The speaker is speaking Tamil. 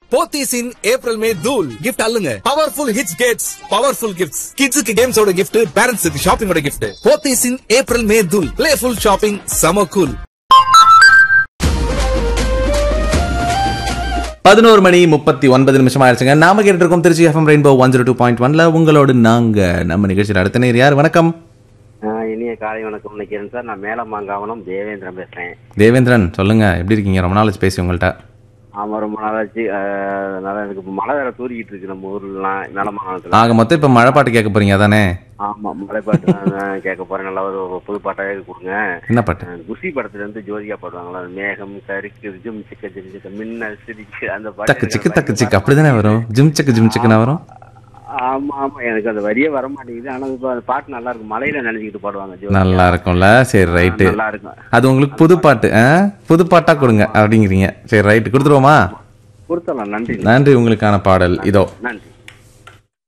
போத்தீஸ் இன் ஏப்ரல் மே தூல் கிஃப்ட் அல்லுங்க பவர்ஃபுல் ஹிட்ஸ் கேட்ஸ் பவர்ஃபுல் கிஃப்ட்ஸ் கிட்ஸுக்கு கேம்ஸோட கிஃப்ட் பேரண்ட்ஸுக்கு ஷாப்பிங்கோட gift Pothys in April May தூல் பிளேஃபுல் ஷாப்பிங் சம கூல் பதினோரு மணி முப்பத்தி ஒன்பது நிமிஷம் ஆயிடுச்சுங்க நாம கேட்டு இருக்கோம் Trichy FM rainbow one zero two point ஒன்ல உங்களோடு நாங்க நம்ம நிகழ்ச்சியில் அடுத்த நேர் யார் வணக்கம் ஆ, இனிய காலை வணக்கம் நினைக்கிறேன் சார் நான் மேலமாங்காவனம் தேவேந்திரன் பேசுறேன் தேவேந்திரன் சொல்லுங்க எப்படி இருக்கீங்க ரொம்ப நாள் ஆச்சு பேசி உங்கள்கிட்ட ஆமா ரொம்ப நாளாச்சு ஆ, நல்லா எனக்கு இப்ப மழை வேற தூரிக்கிட்டு இருக்கு நம்ம ஊர்லாம் மேலமாங்காவனத்துல ஆக மொத்தம் இப்ப மழை பாட்டு கேட்க போறீங்க அதானே ஆமா மழை பாட்டு தான் நான் கேட்க போறேன் நல்லா ஒரு ஒரு புது பாட்டாவே கொடுங்க என்ன பாட்டு ஆ, குஷி படத்துல இருந்து ஜோதிகா பாடுவாங்களா மேகம் கருக்கு ஜும் சிக்க ஜிம் சிக்க மின்னல் சிரிக்கு அந்த தக்கு பாட்டு சிக்கு தக்கு சிக்கு அப்படிதானே வரும் ஜிம் சிக்கு ஜிம் சிக்குனா வரும் ஆமா ஆமா எனக்கு அந்த வரியே வர மாட்டேங்குது ஆனா இப்ப அந்த பாட்டு நல்லா இருக்கும் மலையில நினைச்சுக்கிட்டு பாடுவாங்க ஜோதிகா. நல்லா இருக்கும்ல சரி ரைட்டு நல்லா இருக்கும் அது உங்களுக்கு புது பாட்டு ஆ? புது பாட்டா கொடுங்க அப்படிங்கிறீங்க சரி ரைட்டு கொடுத்துருவோமா கொடுத்தலாம் நன்றி நன்றி உங்களுக்கான பாடல் இதோ நன்றி